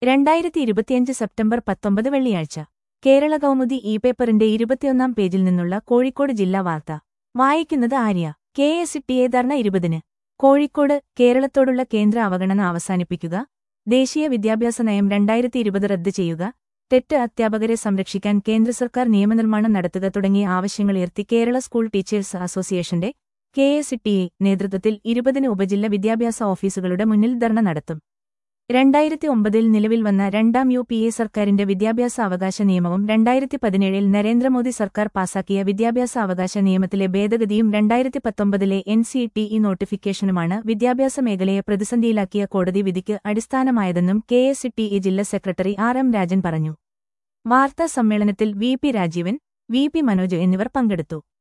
രണ്ടായിരത്തി ഇരുപത്തിയഞ്ച് സെപ്റ്റംബർ പത്തൊമ്പത് വെള്ളിയാഴ്ച കേരള കൗമുദി ഇ പേപ്പറിന്റെ ഇരുപത്തിയൊന്നാം പേജിൽ നിന്നുള്ള കോഴിക്കോട് ജില്ലാ വാർത്ത വായിക്കുന്നത് Arya K S T A ധർണ ഇരുപതിന് കോഴിക്കോട് കേരളത്തോടുള്ള കേന്ദ്ര അവഗണന അവസാനിപ്പിക്കുക ദേശീയ വിദ്യാഭ്യാസ നയം രണ്ടായിരത്തി ഇരുപത് റദ്ദ് ചെയ്യുക തെറ്റ് അധ്യാപകരെ സംരക്ഷിക്കാൻ കേന്ദ്ര സർക്കാർ നിയമനിർമ്മാണം നടത്തുക തുടങ്ങിയ ആവശ്യങ്ങളുയർത്തി കേരള സ്കൂൾ ടീച്ചേഴ്സ് അസോസിയേഷന്റെ കെ എസ് ടി എ നേതൃത്വത്തിൽ ഇരുപതിന് ഉപജില്ല വിദ്യാഭ്യാസ ഓഫീസുകളുടെ മുന്നിൽ ധർണ നടത്തും രണ്ടായിരത്തി ഒമ്പതിൽ നിലവിൽ വന്ന രണ്ടാം യു പി എ സർക്കാരിന്റെ വിദ്യാഭ്യാസ അവകാശ നിയമവും രണ്ടായിരത്തി പതിനേഴിൽ നരേന്ദ്രമോദി സർക്കാർ പാസാക്കിയ വിദ്യാഭ്യാസ അവകാശ നിയമത്തിലെ ഭേദഗതിയും രണ്ടായിരത്തി പത്തൊമ്പതിലെ എൻ സി ടി ഇ നോട്ടിഫിക്കേഷനുമാണ് വിദ്യാഭ്യാസ മേഖലയെ പ്രതിസന്ധിയിലാക്കിയ കോടതി വിധിക്ക് അടിസ്ഥാനമായതെന്നും കെ എസ് ടി ഇ ജില്ലാ സെക്രട്ടറി ആർ എം രാജൻ പറഞ്ഞു വാർത്താ സമ്മേളനത്തിൽ V P Rajeevan V P Manoj എന്നിവർ പങ്കെടുത്തു